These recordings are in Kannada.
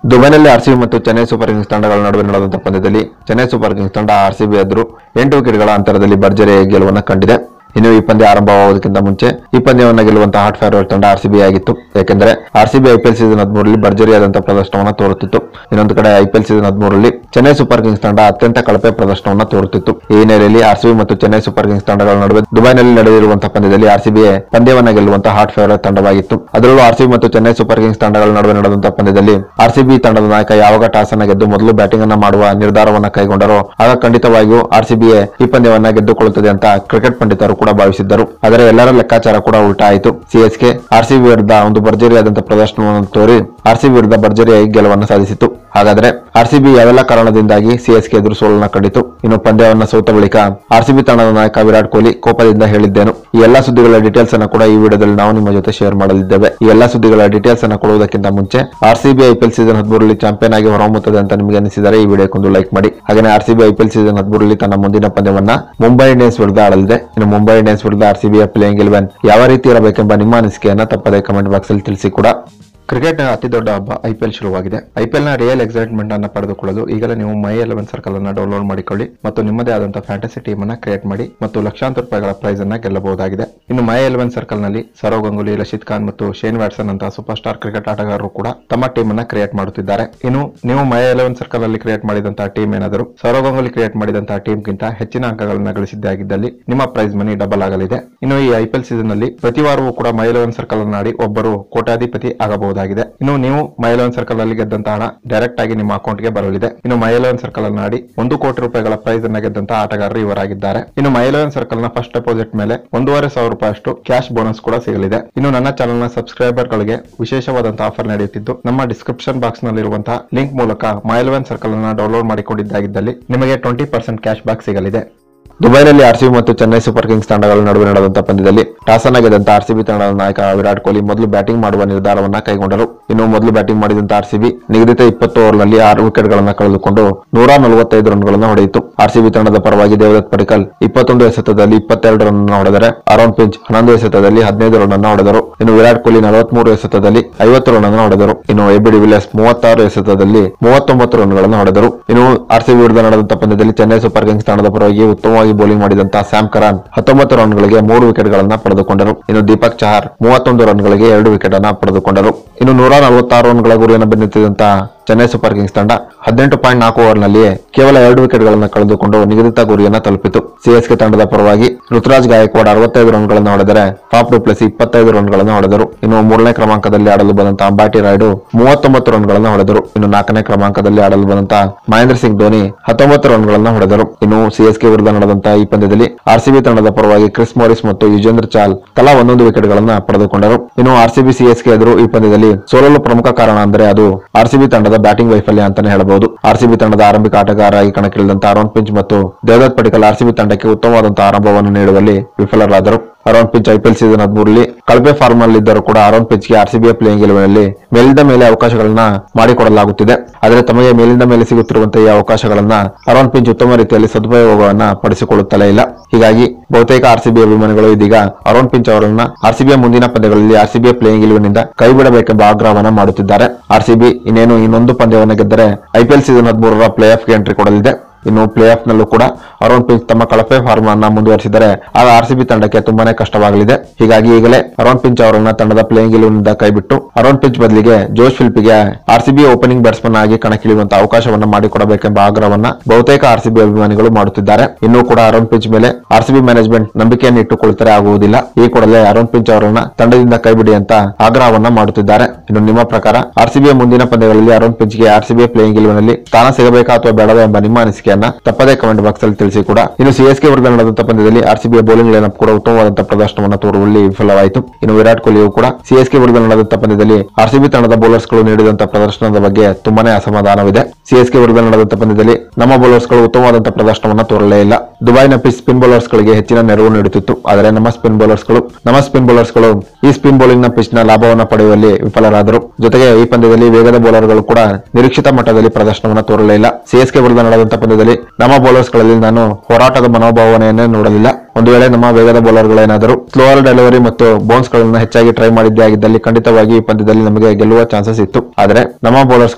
ದುಬೈನಲ್ಲಿ ಆರ್ಸಿಬಿ ಮತ್ತು ಚೆನ್ನೈ ಸೂಪರ್ ಕಿಂಗ್ಸ್ ತಂಡಗಳ ನಡುವೆ ನಡೆದಂತಹ ಪಂದ್ಯದಲ್ಲಿ ಚೆನ್ನೈ ಸೂಪರ್ ಕಿಂಗ್ಸ್ ತಂಡ ಆರ್ಸಿಬಿ ಎದುರು ಎಂಟು ವಿಕೆಟ್ಗಳ ಅಂತರದಲ್ಲಿ ಭರ್ಜರಿ ಗೆಲುವನ್ನು ಕಂಡಿದೆ ಇನ್ನು ಈ ಪಂದ್ಯ ಆರಂಭವಾಗುವುದಕ್ಕಿಂತ ಮುಂಚೆ ಈ ಪಂದ್ಯವನ್ನು ಗೆಲ್ಲುವಂತಹ ಹಾಟ್ ಫೇವರೇಟ್ ತಂಡ ಆರ್ಸಿಬಿ ಆಗಿತ್ತು ಯಾಕೆಂದರೆ ಆರ್ಸಿಬಿ ಐಪಿಎಲ್ ಸೀಸನ್ ಹದಿಮೂರರಲ್ಲಿ ಭರ್ಜರಿಯಾದಂತಹ ಪ್ರದರ್ಶನವನ್ನು ತೋರುತ್ತಿತ್ತು ಇನ್ನೊಂದು ಕಡೆ ಐಪಿಎಲ್ ಸೀಸನ್ ಹದಿಮೂರರಲ್ಲಿ ಚೆನ್ನೈ ಸೂಪರ್ ಕಿಂಗ್ಸ್ ತಂಡ ಅತ್ಯಂತ ಕಳಪೆ ಪ್ರದರ್ಶನವನ್ನು ತೋರುತ್ತಿತ್ತು ಈ ಹಿನ್ನೆಲೆಯಲ್ಲಿ ಆರ್ಸಿಬಿ ಮತ್ತು ಚೆನ್ನೈ ಸೂಪರ್ ಕಿಂಗ್ಸ್ ತಂಡಗಳ ನಡುವೆ ದುಬೈನಲ್ಲಿ ನಡೆದಿರುವಂತಹ ಪಂದ್ಯದಲ್ಲಿ ಆರ್ಸಿಬಿ ಪಂದ್ಯವನ್ನ ಗೆಲ್ಲುವಂತಹ ಹಾಟ್ ಫೇವರೇಟ್ ತಂಡವಾಗಿತ್ತು ಅದರಲ್ಲೂ ಆರ್ಸಿಬಿ ಮತ್ತು ಚೆನ್ನೈ ಸೂಪರ್ ಕಿಂಗ್ಸ್ ತಂಡಗಳ ನಡುವೆ ನಡೆದಂತಹ ಪಂದ್ಯದಲ್ಲಿ ಆರ್ಸಿಬಿ ತಂಡದ ನಾಯಕ ಯಾವಾಗ ಟಾಸ್ ಅನ್ನ ಗೆದ್ದು ಮೊದಲು ಬ್ಯಾಟಿಂಗ್ ಅನ್ನ ಮಾಡುವ ನಿರ್ಧಾರವನ್ನ ಕೈಗೊಂಡರೋ ಆಗ ಖಂಡಿತವಾಗಿಯೂ ಆರ್ಸಿಬಿಯೇ ಈ ಪಂದ್ಯವನ್ನ ಗೆದ್ದುಕೊಳ್ಳುತ್ತದೆ ಅಂತ ಕ್ರಿಕೆಟ್ ಪಂಡಿತರು ಕೂಡ ಭಾವಿಸಿದ್ದರು ಆದರೆ ಎಲ್ಲರ ಲೆಕ್ಕಾಚಾರ ಕೂಡ ಉಲ್ಟಾ ಆಯಿತು ಸಿಎಸ್ಕೆ ಆರ್ಸಿಬಿ ವಿರುದ್ಧ ಒಂದು ಭರ್ಜರಿಯಾದಂತಹ ಪ್ರದರ್ಶನವನ್ನು ತೋರಿ ಆರ್ಸಿಬಿ ವಿರುದ್ಧ ಭರ್ಜರಿಯಾಗಿ ಗೆಲುವನ್ನು ಸಾಧಿಸಿತು ಹಾಗಾದ್ರೆ ಆರ್ಸಿಬಿ ಯಾವೆಲ್ಲ ಕಾರಣದಿಂದಾಗಿ ಸಿಎಸ್ಕೆ ಎದುರು ಸೋಲನ್ನ ಕಂಡಿತು ಇನ್ನು ಪಂದ್ಯವನ್ನ ಸೋತ ಬಳಿಕ ಆರ್ಸಿಬಿ ತಂಡದ ನಾಯಕ ವಿರಾಟ್ ಕೊಹ್ಲಿ ಕೋಪದಿಂದ ಹೇಳಿದ್ದೇನು ಈ ಎಲ್ಲಾ ಸುದ್ದಿಗಳ ಡೀಟೇಲ್ಸ್ ಅನ್ನ ಕೂಡ ಈ ವಿಡಿಯೋದಲ್ಲಿ ನಾವು ನಿಮ್ಮ ಜೊತೆ ಶೇರ್ ಮಾಡಲಿದ್ದೇವೆ ಈ ಎಲ್ಲಾ ಸುದ್ದಿಗಳ ಡೀಟೇಲ್ಸ್ ಅನ್ನ ಕೊಡುವುದಕ್ಕಿಂತ ಮುಂಚೆ ಆರ್ಸಿಬಿ ಐಪಿಎಲ್ ಸೀಸನ್ ಹದಿಮೂರರಲ್ಲಿ ಚಾಂಪಿಯನ್ ಆಗಿ ಹೊರಹೊಮ್ಮುತ್ತದೆ ಅಂತ ನಿಮಗೆ ಅನಿಸಿದರೆ ಈ ವಿಡಿಯೋಕ್ಕೊಂದು ಲೈಕ್ ಮಾಡಿ ಹಾಗೆ ಆರ್ಸಿಬಿ ಐಪಿಎಲ್ ಸೀಸನ್ ಹದಿಮೂರರಲ್ಲಿ ತನ್ನ ಮುಂದಿನ ಪಂದ್ಯವನ್ನ ಮುಂಬೈ ಇಂಡಿಯನ್ಸ್ ವಿರುದ್ಧ ಆಡಲಿದೆ ಇನ್ನು ಮುಂಬೈ ಇಂಡಿಯನ್ಸ್ ವಿರುದ್ಧ ಆರ್ಸಿಬಿಯ ಪ್ಲೇಯಿಂಗ್ ಇಲೆವೆನ್ ಯಾವ ರೀತಿ ಇರಬೇಕೆಂಬ ನಿಮ್ಮ ಅನಿಸಿಕೆಯನ್ನ ತಪ್ಪದೆ ಕಮೆಂಟ್ ಬಾಕ್ಸ್ ಅಲ್ಲಿ ತಿಳಿಸಿ ಕೂಡ ಕ್ರಿಕೆಟ್ನ ಅತಿ ದೊಡ್ಡ ಹಬ್ಬ ಐಪಿಎಲ್ ಶುರುವಾಗಿದೆ ಐಪಿಎಲ್ ನ ರಿಯಲ್ ಎಕ್ಸೈಟ್ಮೆಂಟ್ ಅನ್ನ ಪಡೆದುಕೊಳ್ಳಲು ಈಗಲೇ ನೀವು ಮೈ ಎಲೆವೆನ್ ಸರ್ಕಲ್ ಅನ್ನ ಡೌನ್ಲೋಡ್ ಮಾಡಿಕೊಳ್ಳಿ ಮತ್ತು ನಿಮ್ಮದೇ ಆದಂತಹ ಫ್ಯಾಂಟಸಿ ಟೀಮ್ ಅನ್ನ ಕ್ರಿಯೇಟ್ ಮಾಡಿ ಮತ್ತು ಲಕ್ಷಾಂತರ ರೂಪಾಯಿಗಳ ಪ್ರೈಸ್ ಅನ್ನ ಗೆಲ್ಲಬಹುದಾಗಿದೆ ಇನ್ನು ಮೈ ಎಲೆವೆನ್ ಸರ್ಕಲ್ ನಲ್ಲಿ ಸೌರವ್ ಗಂಗೂಲಿ ರಶೀದ್ ಖಾನ್ ಮತ್ತು ಶೇನ್ ವ್ಯಾಟ್ಸನ್ ಅಂತಹ ಸೂಪರ್ ಸ್ಟಾರ್ ಕ್ರಿಕೆಟ್ ಆಟಗಾರರು ಕೂಡ ತಮ್ಮ ಟೀಮ್ ಅನ್ನ ಕ್ರಿಯೇಟ್ ಮಾಡುತ್ತಿದ್ದಾರೆ ಇನ್ನು ನೀವು ಮೈ ಎಲೆವೆನ್ ಸರ್ಕಲ್ ಅಲ್ಲಿ ಕ್ರಿಯೇಟ್ ಮಾಡಿದಂತಹ ಟೀಮ್ ಏನಾದರೂ ಸೌರವ್ ಗಂಗೂಲಿ ಕ್ರಿಯೇಟ್ ಮಾಡಿದಂತಹ ಟೀಮ್ ಗಿಂತ ಹೆಚ್ಚಿನ ಅಂಕಗಳನ್ನ ಗಳಿಸಿದ್ದೇ ಆಗಿದ್ದಲ್ಲಿ ನಿಮ್ಮ ಪ್ರೈಸ್ ಮನಿ ಡಬಲ್ ಆಗಲಿದೆ ಇನ್ನು ಈ ಐಪಿಎಲ್ ಸೀಸನ್ ನಲ್ಲಿ ಪ್ರತಿ ವಾರವೂ ಕೂಡ ಮೈ ಎಲೆವೆನ್ ಸರ್ಕಲ್ ಅನ್ನ ಆಡಿ ಒಬ್ಬರು ಕೋಟ್ಯಾಧಿಪತಿ ಆಗಬಹುದಾಗಿದೆ ಇನ್ನು ನೀವು ಮೈ ಎಲೆವೆನ್ ಸರ್ಕಲ್ ಅಲ್ಲಿ ಗೆದ್ದಂತಹ ಹಣ ಡೈರೆಕ್ಟ್ ಆಗಿ ನಿಮ್ಮ ಅಕೌಂಟ್ ಗೆ ಬರಲಿದೆ ಇನ್ನು ಮೈ ಎಲೆವೆನ್ ಸರ್ಕಲ್ ಅನ್ನ ಆಡಿ ಒಂದು ಕೋಟಿ ರೂಪಾಯಿಗಳ ಪ್ರೈಸ್ ಅನ್ನ ಗೆದ್ದಂತಹ ಆಟಗಾರರು ಇವರಾಗಿದ್ದಾರೆ ಇನ್ನು ಮೈ ಎಲೆವೆನ್ ಸರ್ಕಲ್ ನ ಫಸ್ಟ್ ಡೆಪಾಸಿಟ್ ಮೇಲೆ ಒಂದೂವರೆ ಸಾವಿರ ರೂಪಾಯಿ ಅಷ್ಟು ಕ್ಯಾಶ್ ಬೋನಸ್ ಕೂಡ ಸಿಗಲಿದೆ ಇನ್ನು ನನ್ನ ಚಾನಲ್ ನ ಸಬ್ಸ್ಕ್ರೈಬರ್ ಗಳಿಗೆ ವಿಶೇಷವಾದಂತಹ ಆಫರ್ ನಡೆಯುತ್ತಿದ್ದು ನಮ್ಮ ಡಿಸ್ಕ್ರಿಪ್ಷನ್ ಬಾಕ್ಸ್ ನಲ್ಲಿರುವಂತಹ ಲಿಂಕ್ ಮೂಲಕ ಮೈ ಎಲೆವೆನ್ ಸರ್ಕಲ್ ಅನ್ನ ಡೌನ್ಲೋಡ್ ಮಾಡಿಕೊಂಡಿದ್ದಾಗಿದ್ದಲ್ಲಿ ನಿಮಗೆ ಟ್ವೆಂಟಿ ಪರ್ಸೆಂಟ್ ಕ್ಯಾಶ್ ಬ್ಯಾಕ್ ಸಿಗಲಿದೆ ದುಬೈನಲ್ಲಿ ಆರ್ಸಿಬಿ ಮತ್ತು ಚೆನ್ನೈ ಸೂಪರ್ ಕಿಂಗ್ಸ್ ತಂಡಗಳ ನಡುವೆ ನಡೆದಂತಹ ಪಂದ್ಯದಲ್ಲಿ ಟಾಸ್ ಅನ್ನ ಗೆದ್ದಂತ ಆರ್ಸಿಬಿ ತಂಡದ ನಾಯಕ ವಿರಾಟ್ ಕೊಹ್ಲಿ ಮೊದಲು ಬ್ಯಾಟಿಂಗ್ ಮಾಡುವ ನಿರ್ಧಾರವನ್ನ ಕೈಗೊಂಡರು ಇನ್ನು ಮೊದಲು ಬ್ಯಾಟಿಂಗ್ ಮಾಡಿದಂತ ಆರ್ಸಿಬಿ ನಿಗದಿತ ಇಪ್ಪತ್ತು ಓವರ್ನಲ್ಲಿ ಆರು ವಿಕೆಟ್ ಗಳನ್ನ ಕಳೆದುಕೊಂಡು ನೂರ ನಲವತ್ತೈದು ರನ್ಗಳನ್ನು ಹೊಡೆಯಿತು ಆರ್ಸಿಬಿ ತಂಡದ ಪರವಾಗಿ ದೇವದತ್ ಪಡಿಕಲ್ ಇಪ್ಪತ್ತೊಂದು ಎಸೆತದಲ್ಲಿ ಇಪ್ಪತ್ತೆರಡು ರನ್ ಹೊಡೆದರೆ ಅರೋನ್ ಪಿಂಚ್ ಹನ್ನೊಂದು ಎಸೆತದಲ್ಲಿ ಹದಿನೈದು ರನ್ ಅನ್ನು ಹೊಡೆದರು ಇನ್ನು ವಿರಾಟ್ ಕೊಹ್ಲಿ ನಲವತ್ಮೂರು ಎಸೆತದಲ್ಲಿ ಐವತ್ತು ರನ್ ಅನ್ನು ಹೊಡೆದರು ಇನ್ನು ಎಬಿ ಡಿವಿಲಿಯರ್ಸ್ ಮೂವತ್ತಾರು ಎಸೆತದಲ್ಲಿ ಮೂವತ್ತೊಂಬತ್ತು ರನ್ಗಳನ್ನು ಹೊಡೆದರು ಇನ್ನು ಆರ್ಸಿಬಿ ವಿರುದ್ಧ ನಡೆದಂತ ಪಂದ್ಯದಲ್ಲಿ ಚೆನ್ನೈ ಸೂಪರ್ ಕಿಂಗ್ಸ್ ತಂಡದ ಪರವಾಗಿ ಉತ್ತಮವಾಗಿ ಬೌಲಿಂಗ್ ಮಾಡಿದಂತಹ ಸ್ಯಾಮ್ ಕರಾನ್ ಹತ್ತೊಂಬತ್ತು ರನ್ಗಳಿಗೆ ಮೂರು ವಿಕೆಟ್ ಗಳನ್ನ ಪಡೆದುಕೊಂಡರು ಇನ್ನು ದೀಪಕ್ ಚಹಾರ್ ಮೂವತ್ತೊಂದು ರನ್ಗಳಿಗೆ ಎರಡು ವಿಕೆಟ್ ಅನ್ನ ಪಡೆದುಕೊಂಡರು ಇನ್ನು ನೂರ ನಲವತ್ತಾರು ರನ್ಗಳ ಗುರಿಯನ್ನು ಬೆನ್ನತ್ತಿದಂತಹ ಚೆನ್ನೈ ಸೂಪರ್ ಕಿಂಗ್ಸ್ ತಂಡ ಹದಿನೆಂಟು ಪಾಯಿಂಟ್ ನಾಲ್ಕು ಓವರ್ನಲ್ಲಿಯೇ ಕೇವಲ ಎರಡು ವಿಕೆಟ್ ಗಳನ್ನು ಕಳೆದುಕೊಂಡು ನಿಗದಿತ ಗುರಿಯನ್ನ ತಲುಪಿತು ಸಿಎಸ್ಕೆ ತಂಡದ ಪರವಾಗಿ ಋತುರಾಜ್ ಗಾಯಕ್ವಾಡ್ ಅರವತ್ತೈದು ರನ್ಗಳನ್ನು ಹೊಡೆದರೆ ಫಾಫ್ ಡುಪ್ಲೆಸಿ ಇಪ್ಪತ್ತೈದು ರನ್ಗಳನ್ನು ಹೊಡೆದರು ಇನ್ನು ಮೂರನೇ ಕ್ರಮಾಂಕದಲ್ಲಿ ಆಡಲು ಬಂದಂತಹ ಅಂಬಾಟಿ ರಾಯ್ಡು ಮೂವತ್ತೊಂಬತ್ತು ರನ್ಗಳನ್ನು ಹೊಡೆದರು ಇನ್ನು ನಾಲ್ಕನೇ ಕ್ರಮಾಂಕದಲ್ಲಿ ಆಡಲು ಬಂದಂತಹ ಮಹೇಂದ್ರ ಸಿಂಗ್ ಧೋನಿ ಹತ್ತೊಂಬತ್ತು ರನ್ಗಳನ್ನು ಹೊಡೆದರು ಇನ್ನು ಸಿಎಸ್ಕೆ ವಿರುದ್ಧ ನಡೆದಂತಹ ಈ ಪಂದ್ಯದಲ್ಲಿ ಆರ್ಸಿಬಿ ತಂಡದ ಪರವಾಗಿ ಕ್ರಿಸ್ ಮೋರಿಸ್ ಮತ್ತು ಯುಜೇಂದ್ರ ಚಾಲ್ ತಲಾ ಒಂದೊಂದು ವಿಕೆಟ್ ಗಳನ್ನ ಪಡೆದುಕೊಂಡರು ಇನ್ನು ಆರ್ಸಿಬಿ ಸಿಎಸ್ಕೆ ಎದುರು ಈ ಪಂದ್ಯದಲ್ಲಿ ಸೋಲಲು ಪ್ರಮುಖ ಕಾರಣ ಅಂದರೆ ಅದು ಆರ್ಸಿಬಿ ತಂಡದ ಬ್ಯಾಟಿಂಗ್ ವೈಫಲ್ಯ ಅಂತಾನೆ ಹೇಳಬಹುದು ಆರ್ಸಿಬಿ ತಂಡದ ಆರಂಭಿಕ ಆಟಗಾರರಾಗಿ ಕಣಕ್ಕಿಳಿದಂತಹ ಅರೋನ್ ಪಿಂಚ್ ಮತ್ತು ದೇವದತ್ ಪಡಿಕಲ್ ಆರ್ಸಿಬಿ ತಂಡಕ್ಕೆ ಉತ್ತಮವಾದಂತಹ ಆರಂಭವನ್ನು ನೀಡುವಲ್ಲಿ ವಿಫಲರಾದರು ಅರೋನ್ ಪಿಂಚ್ ಐಪಿಎಲ್ ಸೀಸನ್ ಹದಿಮೂರರಲ್ಲಿ ಕಳಪೆ ಫಾರ್ಮ್ ಅಲ್ಲಿ ಇದ್ದರೂ ಕೂಡ ಅರೋನ್ ಪಿಂಚ್ಗೆ ಆರ್ಸಿಬಿಯ ಪ್ಲೇಯಿಂಗ್ ಗೆಲುವಿನಲ್ಲಿ ಮೇಲಿಂದ ಮೇಲೆ ಅವಕಾಶಗಳನ್ನ ಮಾಡಿಕೊಡಲಾಗುತ್ತಿದೆ ಆದರೆ ತಮಗೆ ಮೇಲಿಂದ ಮೇಲೆ ಸಿಗುತ್ತಿರುವಂತಹ ಈ ಅವಕಾಶಗಳನ್ನ ಅರೋನ್ ಪಿಂಚ್ ಉತ್ತಮ ರೀತಿಯಲ್ಲಿ ಸದುಪಯೋಗವನ್ನ ಪಡಿಸಿಕೊಳ್ಳುತ್ತಲೇ ಇಲ್ಲ ಹೀಗಾಗಿ ಬಹುತೇಕ ಆರ್ಸಿಬಿ ಅಭಿಮಾನಿಗಳು ಇದೀಗ ಅರೋನ್ ಪಿಂಚ್ ಅವರನ್ನ ಆರ್ಸಿಬಿಯ ಮುಂದಿನ ಪಂದ್ಯಗಳಲ್ಲಿ ಆರ್ಸಿಬಿಯ ಪ್ಲೇಯಿಂಗ್ ಗೆಲುವಿನಿಂದ ಕೈಬಿಡಬೇಕೆಂಬ ಆಗ್ರಹವನ್ನ ಮಾಡುತ್ತಿದ್ದಾರೆ ಆರ್ಸಿಬಿ ಇನ್ನೇನು ಇನ್ನೊಂದು ಪಂದ್ಯವನ್ನು ಗೆದ್ದರೆ ಐಪಿಎಲ್ ಸೀಸನ್ ಹದಿಮೂರರ ಪ್ಲೇ ಆಫ್ಗೆ ಎಂಟ್ರಿ ಕೊಡಲಿದೆ ಇನ್ನು ಪ್ಲೇ ಆಫ್ ನಲ್ಲೂ ಕೂಡ ಅರೋನ್ ಪಿಂಚ್ ತಮ್ಮ ಕಳಪೆ ಫಾರ್ಮ್ ಅನ್ನ ಮುಂದುವರಿಸಿದರೆ ಆಗ ಆರ್ಸಿಬಿ ತಂಡಕ್ಕೆ ತುಂಬಾನೇ ಕಷ್ಟವಾಗಲಿದೆ ಹೀಗಾಗಿ ಈಗಲೇ ಅರೋನ್ ಪಿಂಚ್ ಅವರನ್ನ ತಂಡದ ಪ್ಲೇಯಿಂಗ್ ಗೆಲುವಿನಿಂದ ಕೈಬಿಟ್ಟು ಅರೋನ್ ಪಿಂಚ್ ಬದಲಿಗೆ ಜೋಶ್ ಫಿಲ್ಪಿಗೆ ಆರ್ಸಿಬಿ ಓಪನಿಂಗ್ ಬ್ಯಾಟ್ಸ್ಮನ್ ಆಗಿ ಕಣಕ್ಕಿಳಿಯುವಂತಹ ಅವಕಾಶವನ್ನ ಮಾಡಿಕೊಡಬೇಕೆಂಬ ಆಗ್ರಹವನ್ನ ಬಹುತೇಕ ಆರ್ಸಿಬಿ ಅಭಿಮಾನಿಗಳು ಮಾಡುತ್ತಿದ್ದಾರೆ ಇನ್ನೂ ಕೂಡ ಅರೋನ್ ಪಿಂಚ್ ಮೇಲೆ ಆರ್ಸಿಬಿ ಮ್ಯಾನೇಜ್ಮೆಂಟ್ ನಂಬಿಕೆಯನ್ನು ಇಟ್ಟುಕೊಳ್ಳುತ್ತಾರೆ ಆಗುವುದಿಲ್ಲ ಈ ಕೂಡಲೇ ಅರೋನ್ ಪಿಂಚ್ ಅವರನ್ನ ತಂಡದಿಂದ ಕೈಬಿಡಿ ಅಂತ ಆಗ್ರಹವನ್ನ ಮಾಡುತ್ತಿದ್ದಾರೆ ಇನ್ನು ನಿಮ್ಮ ಪ್ರಕಾರ ಆರ್ಸಿಬಿಯ ಮುಂದಿನ ಪಂದ್ಯಗಳಲ್ಲಿ ಅರೋನ್ ಪಿಂಚ್ಗೆ ಆರ್ಸಿಬಿಯ ಪ್ಲೇಯಿಂಗ್ ಗೆಲುವಿನಲ್ಲಿ ಸ್ಥಾನ ಸಿಗಬೇಕಾ ಅಥವಾ ಬೇಡವೇ ಎಂಬ ನಿಮ್ಮ ಅನಿಸಿಕೆಯನ್ನ ತಪ್ಪದೇ ಕಮೆಂಟ್ ಬಾಕ್ಸ್ ಅಲ್ಲಿ ತಿಳಿಸಿ ಕೂಡ ಇನ್ನು ಸಿಎಸ್ಕೆ ವಿರುದ್ಧ ನಡೆದಂತಹ ಪಂದ್ಯದಲ್ಲಿ ಆರ್ಸಿಬಿಯ ಬೌಲಿಂಗ್ ಲೈನಪ್ ಕೂಡ ಉತ್ತಮವಾದಂತಹ ಪ್ರದರ್ಶನವನ್ನು ತೋರುವಲ್ಲಿ ವಿಫಲವಾಯಿತು ಇನ್ನು ವಿರಾಟ್ ಕೊಹ್ಲಿಯು ಕೂಡ ಸಿಎಸ್ಕೆ ವಿರುದ್ಧ ನಡೆದಂತಹ ಪಂದ್ಯದಲ್ಲಿ ಆರ್ಸಿಬಿ ತಂಡದ ಬೌಲರ್ಸ್ ಗಳು ನೀಡಿದಂತಹ ಪ್ರದರ್ಶನದ ಬಗ್ಗೆ ತುಂಬಾನೇ ಅಸಮಾಧಾನವಿದೆ ಸಿಎಸ್ಕೆ ವಿರುದ್ಧ ನಡೆದಂತಹ ಪಂದ್ಯದಲ್ಲಿ ನಮ್ಮ ಬೌಲರ್ಸ್ ಗಳು ಉತ್ತಮವಾದಂತಹ ಪ್ರದರ್ಶನವನ್ನು ತೋರಲೇ ಇಲ್ಲ ದುಬೈನ ಪಿಚ್ ಸ್ಪಿನ್ ಬೌಲರ್ಸ್ ಗಳಿಗೆ ಹೆಚ್ಚಿನ ನೆರವು ನೀಡುತ್ತಿತ್ತು ಆದರೆ ನಮ್ಮ ಸ್ಪಿನ್ ಬೌಲರ್ಸ್ ಗಳು ನಮ್ಮ ಸ್ಪಿನ್ ಬೌಲರ್ಸ್ ಗಳು ಈ ಸ್ಪಿನ್ ಬೌಲಿಂಗ್ ನ ಪಿಚ್ ನ ಲಾಭವನ್ನು ಪಡೆಯುವಲ್ಲಿ ವಿಫಲರಾದರು ಜೊತೆಗೆ ಈ ಪಂದ್ಯದಲ್ಲಿ ವೇಗದ ಬೌಲರ್ಗಳು ಕೂಡ ನಿರೀಕ್ಷಿತ ಮಟ್ಟದಲ್ಲಿ ಪ್ರದರ್ಶನವನ್ನು ತೋರಲೇ ಇಲ್ಲ ಸಿಎಸ್ಕೆ ವಿರುದ್ಧ ನಡೆದಂತಹ ಪಂದ್ಯದಲ್ಲಿ ನಮ್ಮ ಬೌಲರ್ಸ್ ಗಳಲ್ಲಿ ನಾನು ಹೋರಾಟದ ಮನೋಭಾವನೆಯನ್ನೇ ನೋಡಲಿಲ್ಲ ಒಂದು ವೇಳೆ ನಮ್ಮ ವೇಗದ ಬೌಲರ್ಗಳೇನಾದರೂ ಸ್ಲೋವರ್ ಡೆಲಿವರಿ ಮತ್ತು ಬೌನ್ಸ್ ಗಳನ್ನ ಹೆಚ್ಚಾಗಿ ಟ್ರೈ ಮಾಡಿದ್ದೇ ಆಗಿದ್ದಲ್ಲಿ ಖಂಡಿತವಾಗಿ ಈ ಪಂದ್ಯದಲ್ಲಿ ನಮಗೆ ಗೆಲ್ಲುವ ಚಾನ್ಸಸ್ ಇತ್ತು ಆದರೆ ನಮ್ಮ ಬೌಲರ್ಸ್ ಗಳು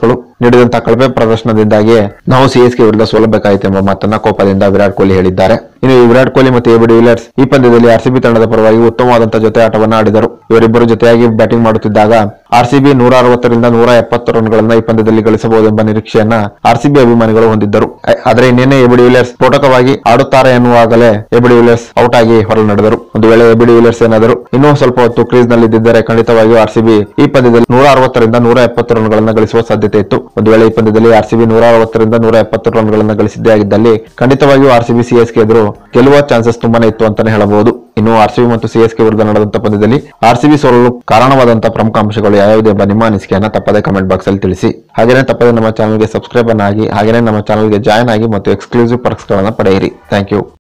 ನೀಡಿದಂತಹ ಕಳಪೆ ಪ್ರದರ್ಶನದಿಂದಾಗಿ ನಾವು ಸಿಎಸ್ಕೆ ವಿರುದ್ಧ ಸೋಲಬೇಕಾಯಿತು ಎಂಬ ಮಾತನ್ನ ಕೋಪದಿಂದ ವಿರಾಟ್ ಕೊಹ್ಲಿ ಹೇಳಿದ್ದಾರೆ ಇನ್ನು ಈ ವಿರಾಟ್ ಕೊಹ್ಲಿ ಮತ್ತು ಎಬಿ ಡಿವಿಲಿಯರ್ಸ್ ಈ ಪಂದ್ಯದಲ್ಲಿ ಆರ್ಸಿಬಿ ತಂಡದ ಪರವಾಗಿ ಉತ್ತಮವಾದಂತಹ ಜೊತೆ ಆಟವನ್ನು ಆಡಿದರು ಇವರಿಬ್ಬರು ಜೊತೆಯಾಗಿ ಬ್ಯಾಟಿಂಗ್ ಮಾಡುತ್ತಿದ್ದಾಗ ಆರ್ಸಿಬಿ ನೂರ ಅರವತ್ತರಿಂದ ನೂರ ಎಪ್ಪತ್ತು ರನ್ಗಳನ್ನ ಈ ಪಂದ್ಯದಲ್ಲಿ ಗಳಿಸಬಹುದೆಂಬ ನಿರೀಕ್ಷೆಯನ್ನ ಆರ್ಸಿಬಿ ಅಭಿಮಾನಿಗಳು ಹೊಂದಿದ್ದರು ಆ- ಆದರೆ ನಿನ್ನೆ ಎಬಿ ಡಿವಿಲಿಯರ್ಸ್ ಸ್ಫೋಟಕವಾಗಿ ಆಡುತ್ತಾರೆ ಎನ್ನುವಾಗಲೇ ಎಬಿ ಡಿವಿಲಿಯರ್ಸ್ ಔಟ್ ಆಗಿ ಹೊರ ನಡೆದರು ಒಂದು ವೇಳೆ ಎಬಿ ಡಿವಿಲಿಯರ್ಸ್ ಏನಾದರೂ ಇನ್ನೂ ಸ್ವಲ್ಪ ಹೊತ್ತು ಕ್ರೀಸ್ ನಲ್ಲಿದ್ದರೆ ಖಂಡಿತವಾಗಿಯೂ ಆರ್ಸಿಬಿ ಈ ಪಂದ್ಯದಲ್ಲಿ ನೂರ ಅರವತ್ತರಿಂದ ನೂರ ಎಪ್ಪತ್ತು ರನ್ಗಳನ್ನ ಗಳಿಸುವ ಸಾಧ್ಯತೆ ಇತ್ತು ಒಂದು ವೇಳೆ ಈ ಪಂದ್ಯದಲ್ಲಿ ಆರ್ಸಿಬಿ ನೂರ ಅರವತ್ತರಿಂದ ನೂರ ಎಪ್ಪತ್ತು ರನ್ಗಳನ್ನ ಗಳಿಸಿದ್ದೇ ಆಗಿದ್ದಲ್ಲಿ ಖಂಡಿತವಾಗಿಯೂ ಆರ್ಸಿಬಿ ಸಿಎಸ್ಕೆ ಎದುರು ಗೆಲ್ಲುವ ಚಾನ್ಸಸ್ ತುಂಬಾನೇ ಇತ್ತು ಅಂತಾನೆ ಹೇಳಬಹುದು ಇನ್ನು ಆರ್ಸಿಬಿ ಮತ್ತು ಸಿಎಸ್ಕೆ ವಿರುದ್ಧ ನಡೆದಂತ ಪಂದ್ಯದಲ್ಲಿ ಆರ್ಸಿಬಿ ಸೋಲಲು ಕಾರಣವಾದಂತಹ ಪ್ರಮುಖ ಅಂಶಗಳು ಯಾವ್ಯಾವುದು ಎಂಬ ನಿಮ್ಮ ಅನಿಸಿಕೆಯನ್ನ ತಪ್ಪದೆ ಕಮೆಂಟ್ ಬಾಕ್ಸ್ ಅಲ್ಲಿ ತಿಳಿಸಿ ಹಾಗೇನೆ ತಪ್ಪದೆ ನಮ್ಮ ಚಾನಲ್ಗೆ ಸಬ್ಸ್ಕ್ರೈಬ್ ಆಗಿ ಹಾಗೇನೆ ನಮ್ಮ ಚಾನಲ್ಗೆ ಜಾಯ್ನ್ ಆಗಿ ಮತ್ತು ಎಕ್ಸ್ಕ್ಲೂಸಿವ್ ಪರ್ಕ್ಸ್ ಗಳನ್ನ ಪಡೆಯಿರಿ ಥ್ಯಾಂಕ್ ಯು